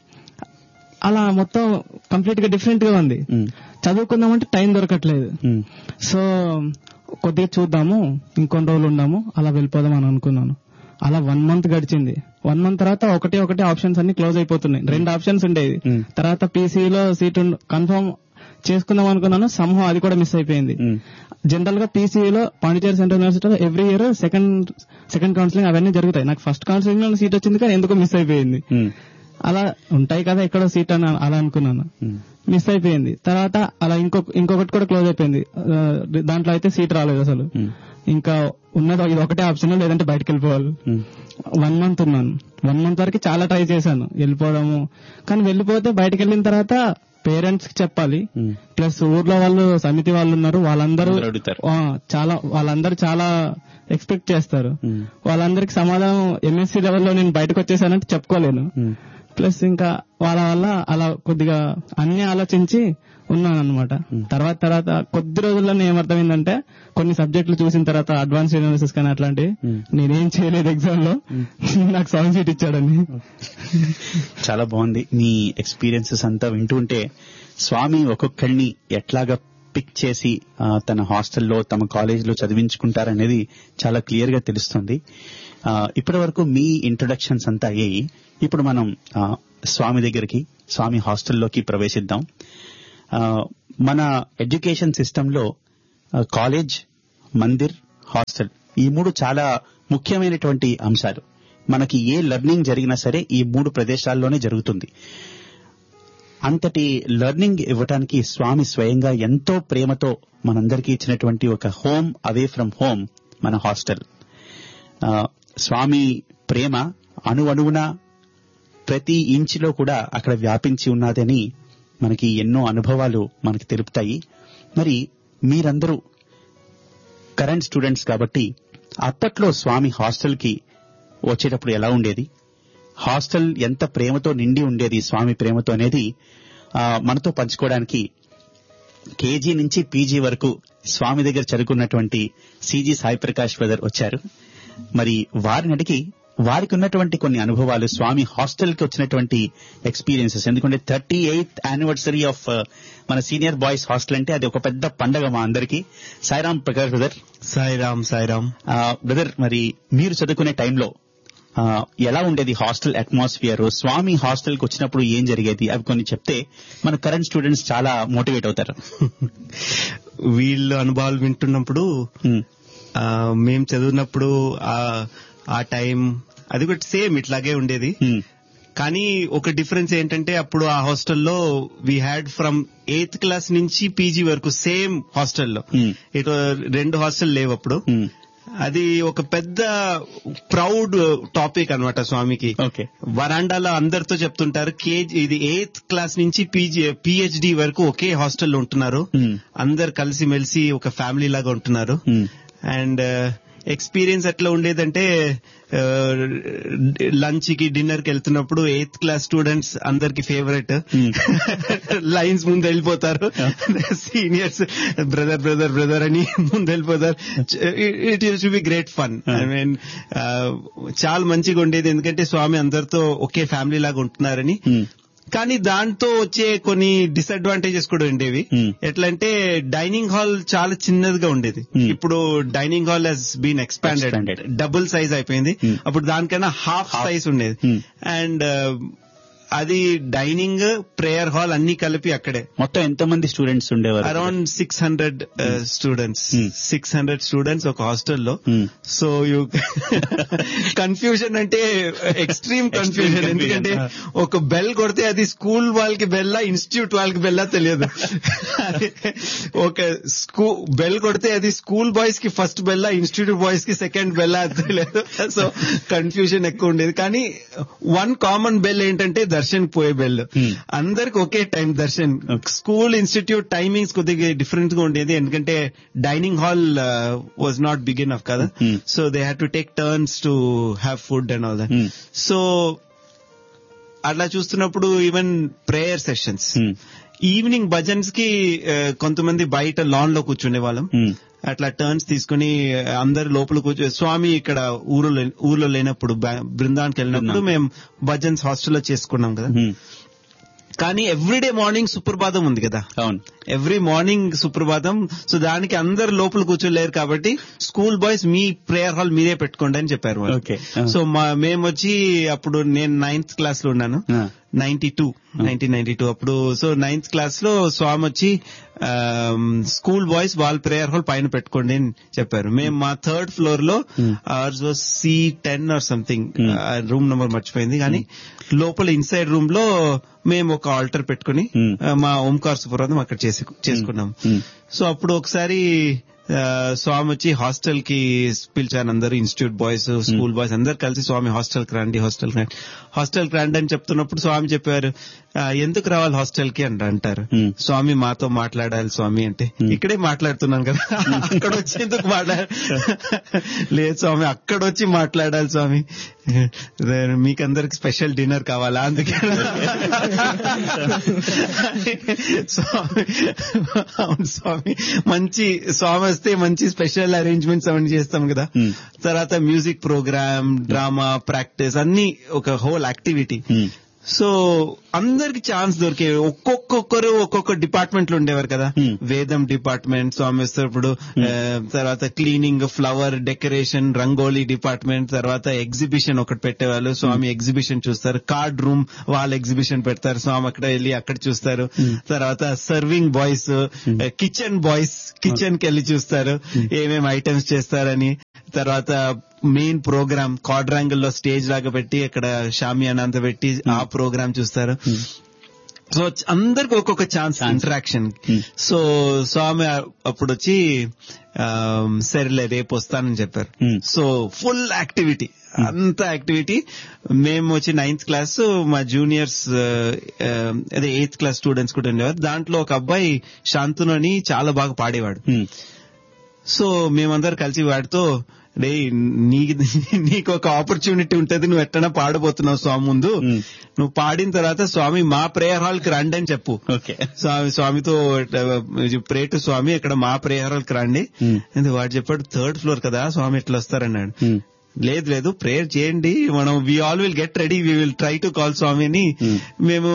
అలా మొత్తం కంప్లీట్ గా డిఫరెంట్ గా ఉంది ఉమ్, చదువుకుందామంటే టైం దొరకట్లేదు ఉమ్, సో కొద్దిగా చూద్దాము ఇంకొన్ని రోజులు ఉందాము అలా వెళ్ళిపోదాం అని అనుకున్నాను అలా వన్ మంత్ గడిచింది వన్ మంత్ తర్వాత ఒకటి ఒకటి ఆప్షన్స్ అన్ని క్లోజ్ అయిపోతున్నాయి రెండు ఆప్షన్స్ ఉండేది Hmm. తర్వాత పీసీలో సీట్ కన్ఫర్మ్ చేసుకుందాం అనుకున్నాను సంహం అది కూడా మిస్ అయిపోయింది ఉమ్, జనరల్ గా పీసీలో పాండిచేరి సెంట్రల్ యూనివర్సిటీలో every year second second counselling అవన్నీ జరుగుతాయి నాకు ఫస్ట్ కౌన్సిలింగ్ లో సీట్ వచ్చింది కానీ ఎందుకో మిస్ అయిపోయింది ఉమ్, అలా ఉంటాయి కదా ఎక్కడో సీట్ అని అలా అనుకున్నాను ఉమ్, మిస్ అయిపోయింది తర్వాత అలా ఇంకొక ఇంకొకటి కూడా క్లోజ్ అయిపోయింది ఆ, దాంట్లో అయితే సీట్ రాలేదు అసలు ఉమ్, ఇంకా ఉన్నది ఇది ఒకటే ఆప్షన్ లేదంటే బయటకు వెళ్ళిపోవాలి ఉమ్, వన్ మంత్ ఉన్నాను వన్ మంత్ వరకు చాలా ట్రై చేశాను వెళ్ళిపోవడము కానీ వెళ్ళిపోతే బయటకు వెళ్ళిన తర్వాత పేరెంట్స్ కి చెప్పాలి ఉమ్, ప్లస్ ఊర్లో వాళ్ళు సమితి వాళ్ళు ఉన్నారు వాళ్ళందరూ అందరూ అడుగుతారు. ఆ, చాలా వాళ్ళందరూ చాలా ఎక్స్పెక్ట్ చేస్తారు ఉమ్, వాళ్ళందరికి సమాధానం ఎంఎస్సీ లెవెల్లో నేను బయటకు వచ్చేసానంటే చెప్పుకోలేను ఉమ్, ప్లస్ ఇంకా వాళ్ళ వల్ల అలా కొద్దిగా అన్ని ఆలోచించి ఉన్నాను అనమాట తర్వాత తర్వాత కొద్ది రోజుల్లో ఏమర్థమైందంటే కొన్ని సబ్జెక్టులు చూసిన తర్వాత అడ్వాన్స్ యూనివర్సిటీస్ కానీ అట్లాంటివి Hmm. నేనేం చేయలేదు ఎగ్జామ్ లో నాకు సౌండ్ సీట్ ఇచ్చాడని చాలా బాగుంది మీ ఎక్స్పీరియన్సెస్ అంతా వింటుంటే స్వామి ఒక్కొక్కరిని ఎట్లాగా పిక్ చేసి ఆ, తన హాస్టల్లో తమ కాలేజీలో చదివించుకుంటారనేది చాలా క్లియర్ గా తెలుస్తుంది ఆ, ఇప్పటి వరకు మీ ఇంట్రొడక్షన్స్ అంతా అయ్యాయి ఇప్పుడు మనం ఆ, స్వామి దగ్గరికి స్వామి హాస్టల్లోకి ప్రవేశిద్దాం ఆ, మన ఎడ్యుకేషన్ సిస్టంలో కాలేజ్ మందిర్ హాస్టల్ ఈ మూడు చాలా ముఖ్యమైనటువంటి అంశాలు మనకి ఏ లెర్నింగ్ జరిగినా సరే ఈ మూడు ప్రదేశాల్లోనే జరుగుతుంది అంతటి లెర్నింగ్ ఇవ్వటానికి స్వామి స్వయంగా ఎంతో ప్రేమతో మనందరికీ ఇచ్చినటువంటి ఒక హోమ్ అవే ఫ్రమ్ హోమ్ మన హాస్టల్ ఆ, స్వామి ప్రేమ అణువణువున ప్రతి ఇంచులో కూడా అక్కడ వ్యాపించి ఉన్నదని మనకి ఎన్నో అనుభవాలు మనకి తెలుపుతాయి మరి మీరందరూ కరెంట్ స్టూడెంట్స్ కాబట్టి అప్పట్లో స్వామి హాస్టల్కి వచ్చేటప్పుడు ఎలా ఉండేది హాస్టల్ ఎంత ప్రేమతో నిండి ఉండేది స్వామి ప్రేమతో అనేది ఆ, మనతో పంచుకోవడానికి కేజీ నుంచి పీజీ వరకు స్వామి దగ్గర చదువుకున్నటువంటి సిజి సాయి ప్రకాష్ బ్రదర్ వచ్చారు మరి వారిని అడిగి వారికి ఉన్నటువంటి కొన్ని అనుభవాలు స్వామి హాస్టల్ కి వచ్చినటువంటి ఎక్స్పీరియన్సెస్ ఎందుకంటే థర్టీ ఎయిత్ యానివర్సరీ ఆఫ్ మన సీనియర్ బాయ్స్ హాస్టల్ అంటే అది ఒక పెద్ద పండగ మా అందరికి సాయిరామ్ ప్రకాష్ బ్రదర్ సాయిరామ్ సాయిరామ్ బ్రదర్ మరి మీరు చదువుకునే టైంలో ఆ, ఎలా ఉండేది హాస్టల్ అట్మాస్ఫియర్ స్వామి హాస్టల్ కి వచ్చినప్పుడు ఏం జరిగేది అవి కొన్ని చెప్తే మన కరెంట్ స్టూడెంట్స్ చాలా మోటివేట్ అవుతారు వీళ్ళ అనుభవాలు వింటున్నప్పుడు Hmm. ఆ, మేం చదివినప్పుడు ఆ ఆ టైం అది కూడా సేమ్ ఇట్లాగే ఉండేది Hmm. కానీ ఒక డిఫరెన్స్ ఏంటంటే అప్పుడు ఆ హాస్టల్లో we had from eighth class నుంచి పీజీ వరకు సేమ్ హాస్టల్లో Hmm. ఇటు రెండు హాస్టల్ లేవు అప్పుడు Hmm. అది ఒక పెద్ద ప్రౌడ్ టాపిక్ అన్నమాట స్వామికి Okay. వరాండాలో అందరితో చెప్తుంటారు కేజీ ఇది ఎయిత్ క్లాస్ నుంచి పీజీ పిహెచ్డి వరకు ఒకే హాస్టల్లో ఉంటున్నారు Hmm. అందరు కలిసి మెలిసి ఒక ఫ్యామిలీ లాగా ఉంటున్నారు Hmm. అండ్ ఎక్స్పీరియన్స్ ఎట్లా ఉండేదంటే లంచ్ కి డిన్నర్ కి వెళ్తున్నప్పుడు ఎయిత్ క్లాస్ స్టూడెంట్స్ అందరికి ఫేవరెట్ లైన్స్ ముందు వెళ్ళిపోతారు సీనియర్స్ బ్రదర్ బ్రదర్ బ్రదర్ అని ముందు వెళ్ళిపోతారు it used to be great fun I mean చాలా మంచిగా ఉండేది ఎందుకంటే స్వామి అందరితో ఒకే ఫ్యామిలీ లాగా ఉంటున్నారని Hmm. కానీ దాంతో వచ్చే కొన్ని డిసడ్వాంటేజెస్ కూడా ఉండేవి Hmm. ఎట్లా అంటే డైనింగ్ హాల్ చాలా చిన్నదిగా ఉండేది Hmm. ఇప్పుడు dining hall has been expanded Expanded. Double size అయిపోయింది Hmm. అప్పుడు దానికన్నా హాఫ్ సైజ్ ఉండేది Hmm. అండ్ అది డైనింగ్ ప్రేయర్ హాల్ అన్ని కలిపి అక్కడే మొత్తం ఎంతమంది స్టూడెంట్స్ ఉండేవారు around six hundred students Hmm. Six hundred students ఒక హాస్టల్లో Hmm. సో యూ కన్ఫ్యూజన్ అంటే ఎక్స్ట్రీమ్ కన్ఫ్యూజన్ confusion. ఎందుకంటే ఒక బెల్ కొడితే అది స్కూల్ వాళ్ళకి బెల్లా ఇన్స్టిట్యూట్ వాళ్ళకి బెల్లా తెలియదు ఒక స్కూ బెల్ కొడితే అది స్కూల్ బాయ్స్ కి ఫస్ట్ బెల్లా ఇన్స్టిట్యూట్ బాయ్స్ కి సెకండ్ బెల్లా తెలియదు సో కన్ఫ్యూజన్ ఎక్కువ ఉండేది కానీ వన్ కామన్ బెల్ ఏంటంటే దర్శన్ పోయే బెల్ Hmm. అందరికి ఒకే time darshan school institute timings కొద్దిగా డిఫరెంట్ గా ఉండేది ఎందుకంటే dining hall was not big enough కదా Hmm. So they had to take turns to have food and all that Hmm. So అట్లా చూస్తున్నప్పుడు even prayer sessions Hmm. Evening bhajans కి ఆ, కొంతమంది బయట లాన్ లో కూర్చునే వాళ్ళం Hmm. అట్లా టర్న్స్ తీసుకుని అందరు లోపల కూర్చో స్వామి ఇక్కడ ఊరిలో ఊర్లో లేనప్పుడు బా- బృందానికి వెళ్ళినప్పుడు మేము భజన్స్ హాస్టల్లో చేసుకున్నాం కదా Hmm. కానీ ఎవ్రీడే మార్నింగ్ సుప్రభాతం ఉంది కదా అవును ఎవ్రీ మార్నింగ్ సుప్రభాతం సో దానికి అందరు లోపల కూర్చోలేరు కాబట్టి స్కూల్ బాయ్స్ మీ ప్రేయర్ హాల్ మీరే పెట్టుకోండి అని చెప్పారు వాళ్ళు. Okay. సో మా మేము వచ్చి అప్పుడు నేను నైన్త్ క్లాస్ లో ఉన్నాను Ah. Ninety two nineteen ninety two అప్పుడు సో నైన్త్ క్లాస్ లో స్వామి వచ్చి స్కూల్ బాయ్స్ వాళ్ళ ప్రేయర్ హాల్ పైన పెట్టుకోండి అని చెప్పారు మేము మా థర్డ్ ఫ్లోర్ లో ours was C ten or something room number మర్చిపోయింది కానీ లోపల ఇన్సైడ్ రూమ్ లో మేము ఒక ఆల్టర్ పెట్టుకుని Hmm. ఆ, మా ఓంకార్ సుప్రభాతం అక్కడ చేసి చేసుకున్నాం Hmm. సో అప్పుడు ఒకసారి ఆ, స్వామి వచ్చి హాస్టల్ కి పిలిచాను అందరు ఇన్స్టిట్యూట్ బాయ్స్ స్కూల్ బాయ్స్ అందరు కలిసి స్వామి హాస్టల్ కి రండి హాస్టల్ కి రండి హాస్టల్ కి రండి అని చెప్తున్నప్పుడు స్వామి చెప్పారు "ఆ, ఎందుకు రావాలి హాస్టల్ కి అంట అంటారు Hmm. స్వామి మాతో మాట్లాడాలి స్వామి అంటే ఇక్కడే మాట్లాడుతున్నాను కదా అక్కడ వచ్చి ఎందుకు మాట్లాడాలి లేదు స్వామి అక్కడ వచ్చి మాట్లాడాలి స్వామి మీకందరికి స్పెషల్ డిన్నర్ కావాలా అందుకే స్వామి అవును స్వామి మంచి స్వామి వస్తే మంచి స్పెషల్ అరేంజ్మెంట్స్ అవన్నీ చేస్తాం కదా Hmm. తర్వాత మ్యూజిక్ ప్రోగ్రామ్ డ్రామా ప్రాక్టీస్ అన్ని ఒక హోల్ యాక్టివిటీ Hmm. సో అందరికి ఛాన్స్ దొరికే ఒక్కొక్కరు ఒక్కొక్క డిపార్ట్మెంట్ లో ఉండేవారు కదా Hmm. వేదం డిపార్ట్మెంట్ స్వామి వస్తున్నప్పుడు ఆ, తర్వాత cleaning flower decoration rangoli department తర్వాత ఎగ్జిబిషన్ ఒకటి పెట్టేవాళ్ళు స్వామి ఎగ్జిబిషన్ చూస్తారు కార్డ్ రూమ్ వాళ్ళ ఎగ్జిబిషన్ పెడతారు స్వామి అక్కడ వెళ్ళి అక్కడ చూస్తారు తర్వాత serving boys kitchen boys kitchen కి వెళ్ళి చూస్తారు ఏమేమి ఐటమ్స్ చేస్తారని తర్వాత మెయిన్ ప్రోగ్రామ్ క్వాడ్రాంగిల్ లో స్టేజ్ లాగా పెట్టి అక్కడ షామియానా అంతా పెట్టి ఆ ప్రోగ్రామ్ చూస్తారు సో అందరికి ఒక్కొక్క ఛాన్స్ ఇంటరాక్షన్ సో స్వామి అప్పుడు వచ్చి ఆ, సరేలే రేపు వస్తానని చెప్పారు Hmm. సో ఫుల్ యాక్టివిటీ అంత యాక్టివిటీ మేము వచ్చి నైన్త్ క్లాస్ మా జూనియర్స్ అదే ఎయిత్ క్లాస్ స్టూడెంట్స్ కూడా ఉండేవారు దాంట్లో ఒక అబ్బాయి శాంతును అని చాలా బాగా పాడేవాడు ఉమ్, సో మేమందరం కలిసి వాడితో రే నీ నీకు ఒక ఆపర్చునిటీ ఉంటది నువ్వు ఎట్టనా పాడబోతున్నావు స్వామి ముందు Hmm. నువ్వు పాడిన తర్వాత స్వామి మా ప్రేయర్ హాల్ కి రండి అని చెప్పు ఓకే స్వామి స్వామితో ప్రే టు స్వామి ఇక్కడ మా ప్రేయర్ హాల్ కి రండి Hmm. ఇది వాడు చెప్పాడు థర్డ్ ఫ్లోర్ కదా స్వామి ఎట్లా వస్తారన్నాడు ఉమ్, లేదు లేదు ప్రేయర్ చేయండి మనం we all will get ready we will try to call స్వామిని Hmm. మేము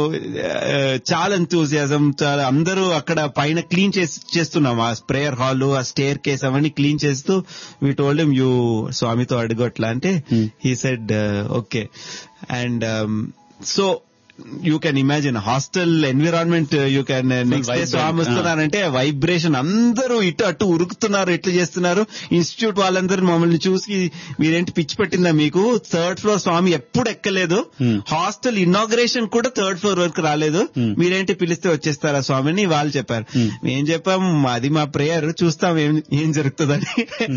ఆ, చాలా ఎంతూజియాజం చాలా అందరూ అక్కడ పైన క్లీన్ చేస్తున్నాం ఆ ప్రేయర్ హాల్ ఆ స్టేర్ కేస్ అవన్నీ క్లీన్ చేస్తూ వీ టోల్డ్ యూ స్వామితో అడుగు అట్లా అంటే Hmm. He said okay and so you can imagine hostel environment you can next day vibrant. Swami వస్తున్నారంటే వైబ్రేషన్ అందరూ ఇటు అటు ఉరుకుతున్నారు ఎట్లా చేస్తున్నారు ఇన్స్టిట్యూట్ వాళ్ళందరూ మమ్మల్ని చూసి మీరేంటి పిచ్చి పెట్టిందా మీకు థర్డ్ ఫ్లోర్ స్వామి ఎప్పుడు ఎక్కలేదు Hmm. హాస్టల్ ఇనాగ్రేషన్ కూడా థర్డ్ ఫ్లోర్ వరకు రాలేదు Hmm. మీరేంటి పిలిస్తే వచ్చేస్తారా స్వామిని వాళ్ళు చెప్పారు Hmm. మేం చెప్పాం అది మా ప్రేయర్ చూస్తాం ఏం ఏం జరుగుతుందని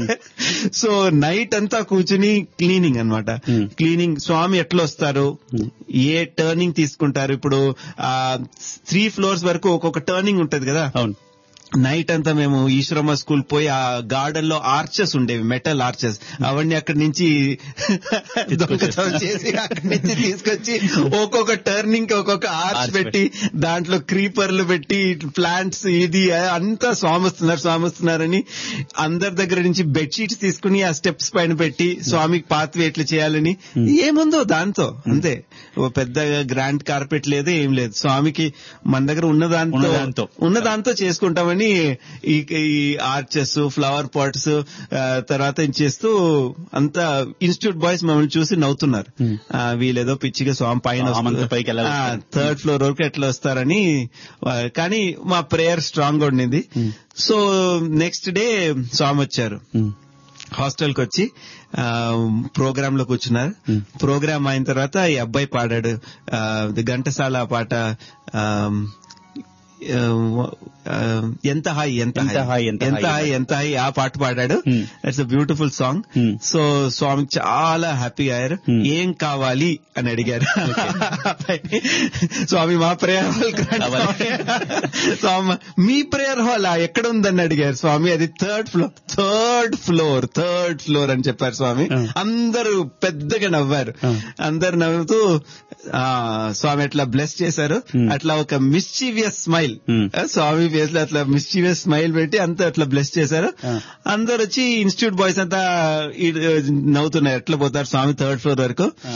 సో నైట్ అంతా కూర్చుని క్లీనింగ్ అన్నమాట Hmm. క్లీనింగ్ స్వామి ఎట్లా వస్తారు Hmm. ఏ టర్నింగ్ తీసుకుంటారు ఇప్పుడు త్రీ ఫ్లోర్స్ వరకు ఒక్కొక్క టర్నింగ్ ఉంటది కదా అవును నైట్ అంతా మేము ఈశ్వరమ్మ స్కూల్ పోయి ఆ గార్డెన్ లో ఆర్చెస్ ఉండేవి మెటల్ ఆర్చెస్ అవన్నీ అక్కడి నుంచి దొంగతనం చేసి అక్కడి నుంచి తీసుకొచ్చి ఒక్కొక్క టర్నింగ్ కి ఒక్కొక్క ఆర్చ్ Arch పెట్టి దాంట్లో క్రీపర్లు పెట్టి ప్లాంట్స్ ఇది అంతా స్వామి వస్తున్నారు స్వామి వస్తున్నారని అందరి దగ్గర నుంచి బెడ్షీట్స్ తీసుకుని ఆ స్టెప్స్ పైన పెట్టి స్వామికి పాత్వే ఎట్లా చేయాలని ఏముందో దాంతో అంతే ఓ పెద్ద గ్రాండ్ కార్పెట్ లేదు ఏం లేదు స్వామికి మన దగ్గర ఉన్న దాంతో ఉన్నదాంతో. ఉన్న దాంతో చేసుకుంటామని ఈ ఈ ఆర్చెస్ ఫ్లవర్ పాట్స్ తర్వాత ఏం చేస్తూ అంతా ఇన్స్టిట్యూట్ బాయ్స్ మమ్మల్ని చూసి నవ్వుతున్నారు Hmm. ఆ, వీళ్ళేదో పిచ్చిగా స్వామి పైన స్వామి పైకి ఎలా వస్తారు? థర్డ్ ఫ్లోర్ వరకు ఎట్లా వస్తారని ఆ, కానీ మా ప్రేయర్ స్ట్రాంగ్ ఉండింది సో నెక్స్ట్ డే స్వామి వచ్చారు ఉమ్, హాస్టల్ కి వచ్చి ఆ, ప్రోగ్రామ్ లో కూర్చున్నారు Hmm. ప్రోగ్రామ్ అయిన తర్వాత ఈ అబ్బాయి పాడాడు ఆ, ది ఘంటసాల పాట ఆ, ఆ, ఆ, ఎంత హాయ్ ఎంత ఎంత హాయ్, ఎంత ఎంత హాయ్. హాయ్ ఎంత హాయ్ ఆ పాట పాడాడు Hmm. It's a beautiful song Hmm. So Swami చాలా హ్యాపీగా అయ్యారు Hmm. ఏం కావాలి అని అడిగారు స్వామి మా ప్రేయర్ హాల్ కావాలి. స్వామి మీ ప్రేయర్ హాల్ ఎక్కడ ఉందని అడిగారు స్వామి అది third floor third floor third floor అని చెప్పారు స్వామి Hmm. అందరూ పెద్దగా నవ్వారు Hmm. అందరు నవ్వుతూ ఆ స్వామి అట్లా బ్లెస్ చేశారు Hmm. అట్లా ఒక mischievous smile Hmm. Swami face లో అట్లా మిస్చీవియస్ స్మైల్ పెట్టి అంతా అట్లా బ్లెస్ చేశారు Ah. అందరు వచ్చి ఇన్స్టిట్యూట్ బాయ్స్ అంతా ఈ- నవ్వుతున్నారు ఎట్లా పోతారు స్వామి థర్డ్ ఫ్లోర్ వరకు ఆ,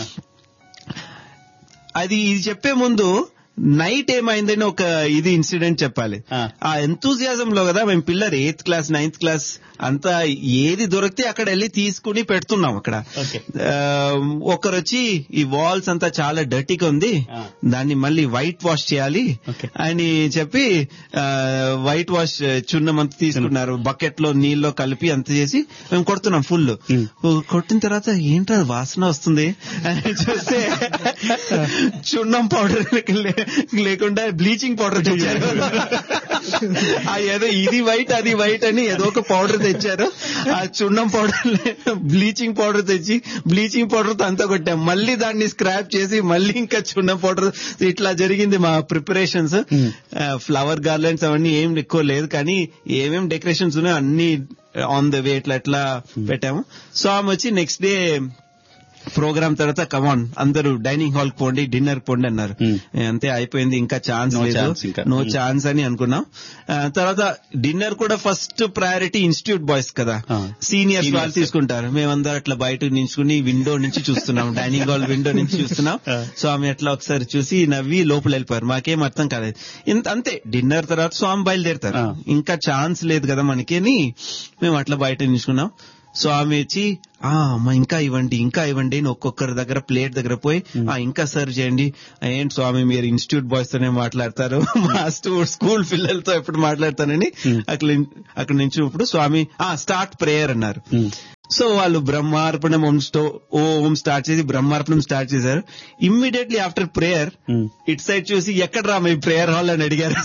అది ఇది చెప్పే ముందు నైట్ ఏమైందని ఒక ఇది ఇన్సిడెంట్ చెప్పాలి ఆ. ఆ ఎంతూజియాజం లో కదా మేము pillar eighth class ninth class అంతా ఏది దొరికితే అక్కడ వెళ్ళి తీసుకుని పెడుతున్నాం అక్కడ Okay. ఆ, ఒకరు వచ్చి ఈ వాల్స్ అంతా చాలా డర్టీగా ఉంది ఆ. దాన్ని మళ్ళీ వైట్ వాష్ చేయాలి Okay. అని చెప్పి వైట్ వాష్ చున్నం అంతా తీసుకున్నారు బకెట్ లో నీళ్ళలో కలిపి అంత చేసి మేము కొడుతున్నాం ఫుల్ Hmm. కొట్టిన తర్వాత ఏంట్రా అది వాసన వస్తుంది అని చూస్తే చున్నం పౌడర్ లేకుండా బ్లీచింగ్ పౌడర్ తెచ్చారు ఆ ఏదో ఇది వైట్ అది వైట్ అని ఏదో ఒక పౌడర్ తెచ్చారు ఆ చున్నం పౌడర్ బ్లీచింగ్ పౌడర్ తెచ్చి బ్లీచింగ్ పౌడర్ తో అంతా కొట్టాం మళ్ళీ దాన్ని స్క్రాప్ చేసి మళ్ళీ ఇంకా చున్నం పౌడర్ ఇట్లా జరిగింది మా ప్రిపరేషన్స్ ఫ్లవర్ గార్లెండ్స్ అవన్నీ ఏం ఎక్కువ లేదు కానీ ఏమేం డెకరేషన్స్ ఉన్నాయో అన్ని ఆన్ ద వే ఇట్లా ఇట్లా పెట్టాము సో ఆమె వచ్చి నెక్స్ట్ డే ప్రోగ్రామ్ తర్వాత కమాన్ అందరూ డైనింగ్ హాల్ పోండి డిన్నర్ పోండి అన్నారు Hmm. అంతే అయిపోయింది ఇంకా ఛాన్స్ No లేదు chance ఇంకా. No Hmm. ఛాన్స్ అని అనుకున్నాం ఆ, తర్వాత డిన్నర్ కూడా ఫస్ట్ ప్రయారిటీ ఇన్స్టిట్యూట్ బాయ్స్ కదా Ah. Seniors Seniors. వాళ్ళు తీసుకుంటారు మేమందరం అట్లా బయట నించుకుని విండో నుంచి చూస్తున్నాం డైనింగ్ హాల్ విండో నుంచి చూస్తున్నాం స్వామి అట్లా ఒకసారి చూసి నవ్వి లోపల వెళ్ళిపోయారు మాకేం అర్థం కాలేదు ఇంత అంతే డిన్నర్ తర్వాత స్వామి బయలుదేరుతారు Ah. ఇంకా ఛాన్స్ లేదు కదా మనకి అని మేము అట్లా బయట నించుకున్నాం స్వామి వచ్చి ఆ అమ్మ ఇంకా ఇవ్వండి ఇంకా ఇవ్వండి అని ఒక్కొక్కరి దగ్గర ప్లేట్ దగ్గర పోయి ఆ ఇంకా సర్వ్ చేయండి ఏంటి స్వామి మీరు ఇన్స్టిట్యూట్ బాయ్స్ తోనే మాట్లాడతారు మా స్కూల్ స్కూల్ పిల్లలతో ఎప్పుడు మాట్లాడతానని అక్కడ అక్కడ నుంచి ఇప్పుడు స్వామి ఆ స్టార్ట్ ప్రేయర్ అన్నారు సో వాళ్ళు బ్రహ్మార్పణం ఓం స్టో ఓ ఓం స్టార్ట్ చేసి బ్రహ్మార్పణం స్టార్ట్ చేశారు immediately after prayer Hmm. East side చూసి ఎక్కడ రా మీ ప్రేయర్ హాల్ అని అడిగారు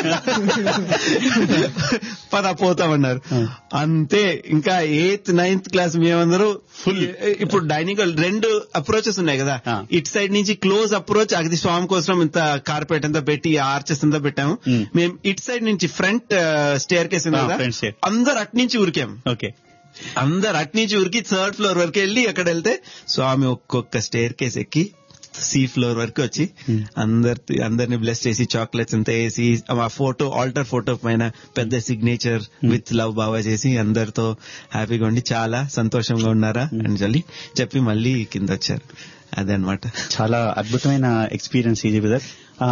పద పోతామన్నారు అంతే ఇంకా ఎయిత్ నైన్త్ క్లాస్ మేమందరూ ఫుల్ ఇప్పుడు డైనింగ్ హాల్ రెండు అప్రోచెస్ ఉన్నాయి కదా Ah. ఇట్ సైడ్ నుంచి క్లోజ్ అప్రోచ్ అది స్వామి కోసం ఇంత కార్పెట్ అంతా పెట్టి ఆర్చెస్ అంతా పెట్టాము Hmm. మేము ఇట్ సైడ్ నుంచి ఫ్రంట్ స్టేర్ కేస్ ఉంది Ah, కదా front stair. అందరు అటు నుంచి ఉరికాం ఓకే అందరు అటు నుంచి ఉరికి థర్డ్ ఫ్లోర్ వరకు వెళ్ళి అక్కడ వెళ్తే స్వామి ఒక్కొక్క స్టేర్ కేస్ ఎక్కి సి ఫ్లోర్ వరకు వచ్చి అందరి అందరిని బ్లెస్ చేసి చాక్లెట్స్ అంతా వేసి ఆ ఫోటో ఆల్టర్ ఫోటో పైన పెద్ద సిగ్నేచర్ విత్ లవ్ బాగా చేసి అందరితో హ్యాపీగా ఉండి చాలా సంతోషంగా ఉన్నారా అని చెప్పి చెప్పి మళ్ళీ కింద వచ్చారు అదనమాట చాలా అద్భుతమైన ఎక్స్పీరియన్స్ ఇది brother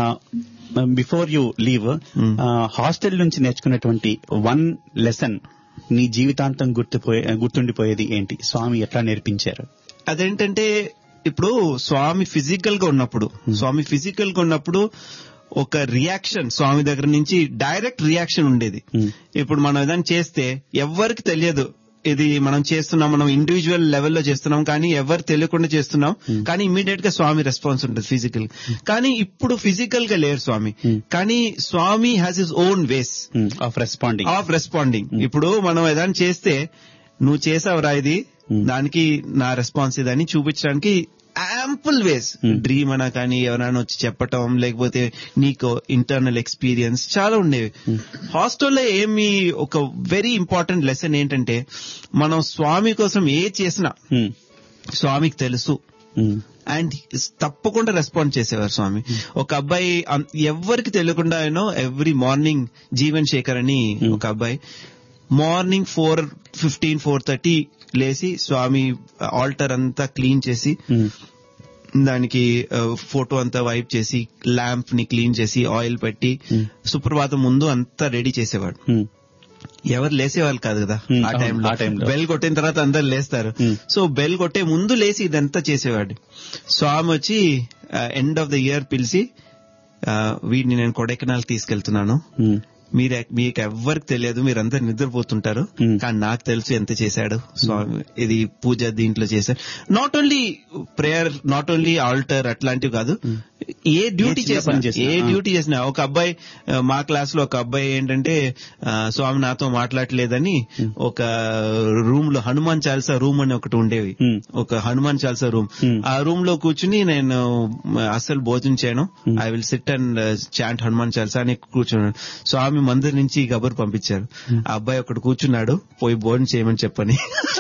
before you leave Hmm. Hostel నుంచి నేర్చుకున్నటువంటి వన్ లెసన్ నీ జీవితాంతం గుర్తుపోయే గుర్తుండిపోయేది ఏంటి స్వామి ఎట్లా నేర్పించారు అదేంటంటే ఇప్పుడు స్వామి ఫిజికల్ గా ఉన్నప్పుడు స్వామి ఫిజికల్ గా ఉన్నప్పుడు ఒక రియాక్షన్ స్వామి దగ్గర నుంచి డైరెక్ట్ రియాక్షన్ ఉండేది Hmm. ఇప్పుడు మనం ఏదైనా చేస్తే ఎవరికి తెలియదు ఇది మనం చేస్తున్నాం మనం ఇండివిజువల్ లెవెల్లో చేస్తున్నాం కానీ ఎవరు తెలియకుండా చేస్తున్నాం కానీ ఇమీడియట్ గా స్వామి రెస్పాన్స్ ఉంటుంది ఫిజికల్ కానీ ఇప్పుడు ఫిజికల్ గా లేరు స్వామి కానీ Swami has his own ways of responding of responding ఇప్పుడు మనం ఏదైనా చేస్తే నువ్వు చేసావురా ఇది దానికి నా రెస్పాన్స్ ఇదని చూపించడానికి యాంపుల్ వేస్ డ్రీమ్ అనా కానీ ఎవరైనా వచ్చి చెప్పటం లేకపోతే నీకు ఇంటర్నల్ ఎక్స్పీరియన్స్ చాలా ఉండేవి హాస్టల్లో ఏమి ఒక వెరీ ఇంపార్టెంట్ లెసన్ ఏంటంటే మనం స్వామి కోసం ఏ చేసినా స్వామికి తెలుసు అండ్ తప్పకుండా రెస్పాండ్ చేసేవారు స్వామి ఒక అబ్బాయి అం- ఎవ్వరికి తెలియకుండా you know every morning Jeevan Shekar అని ఒక అబ్బాయి morning four fifteen four thirty లేచి స్వామి ఆల్టర్ అంతా క్లీన్ చేసి దానికి ఫోటో అంతా వైప్ చేసి ల్యాంప్ ని క్లీన్ చేసి ఆయిల్ పెట్టి సుప్రభాతం ముందు అంతా రెడీ చేసేవాడు ఎవరు లేసేవాళ్ళు కాదు కదా Hmm, ఆ అవును, టైంలో ఆ టైంలో. బెల్ కొట్టిన తర్వాత అందరు లేస్తారు Hmm. సో బెల్ కొట్టే ముందు లేసి ఇదంతా చేసేవాడు స్వామి వచ్చి ఎండ్ ఆఫ్ ద ఇయర్ పిలిచి ఆ, వీడిని నేను కొడైకెనాల్ తీసుకెళ్తున్నాను మీరు మీకు ఎవ్వరికి తెలియదు మీరందరు నిద్రపోతుంటారు Hmm. కానీ నాకు తెలుసు ఎంత చేశాడు స్వామి ఇది పూజ దీంట్లో చేశారు not only prayer not only altar అట్లాంటివి కాదు ఏ డ్యూటీ చిన్న పని చేసినా చేసినా, ఏ ఆ. డ్యూటీ చేసినా ఒక అబ్బాయి ఆ, మా క్లాస్ లో ఒక అబ్బాయి ఏంటంటే ఆ, స్వామి నాతో మాట్లాడలేదని ఒక రూమ్ లో హనుమాన్ చాల్సా రూమ్ అని ఒకటి ఉండేవి Hmm. ఒక హనుమాన్ చాల్సా రూమ్ Hmm. ఆ రూమ్ లో కూర్చుని నేను అస్సలు భోజనం చేయను I will sit and chant Hanuman Chalisa అని కూర్చున్నాను స్వామి మందిర్ నుంచి ఈ కబురు పంపించారు ఆ అబ్బాయి ఒకటి కూర్చున్నాడు పోయి భోజనం చేయమని చెప్పని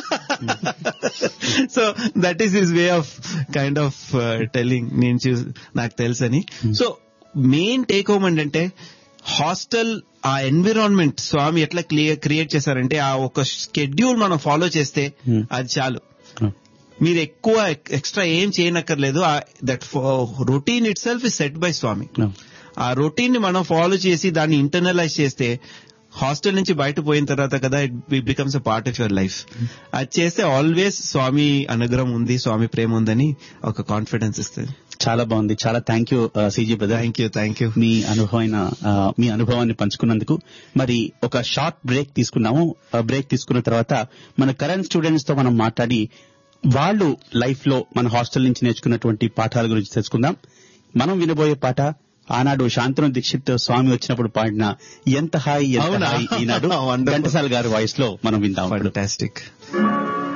so that is his way of kind of telling నేను చూ నాకు తెలుసని సో మెయిన్ టేక్ హోమ్ ఏంటంటే హాస్టల్ ఆ ఎన్విరాన్మెంట్ స్వామి ఎట్లా క్లియర్ క్రియేట్ చేశారంటే ఆ ఒక షెడ్యూల్ మనం ఫాలో చేస్తే అది చాలు మీరు ఎక్కువ ఎక్స్ట్రా ఏం చేయనక్కర్లేదు that routine itself is set by Swami ఆ రొటీన్ ని మనం ఫాలో చేసి దాన్ని ఇంటర్నలైజ్ చేస్తే హాస్టల్ నుంచి బయట పోయిన తర్వాత కదా it becomes a part of your life అది చేస్తే ఆల్వేస్ స్వామి అనుగ్రహం ఉంది స్వామి ప్రేమ ఉందని ఒక కాన్ఫిడెన్స్ ఇస్తుంది చాలా బాగుంది చాలా thank you CG brother thank you thank you మీ అనుభవమైన ఆ, మీ అనుభవాన్ని పంచుకున్నందుకు మరి ఒక షార్ట్ బ్రేక్ తీసుకున్నాము బ్రేక్ తీసుకున్న తర్వాత మన కరెంట్ స్టూడెంట్స్ తో మనం మాట్లాడి వాళ్ళు లైఫ్ లో మన హాస్టల్ నుంచి నేర్చుకున్నటువంటి పాఠాల గురించి తెలుసుకుందాం మనం వినబోయే పాట ఆనాడు శాంతను దీక్షిత్ స్వామి వచ్చినప్పుడు పాడిన ఎంత హాయి ఎంత అవునా? హాయి ఈనాడు Wonderful. ఘంటసాల గారి వాయిస్ లో మనం విందాం ఇప్పుడు. ఫంటాస్టిక్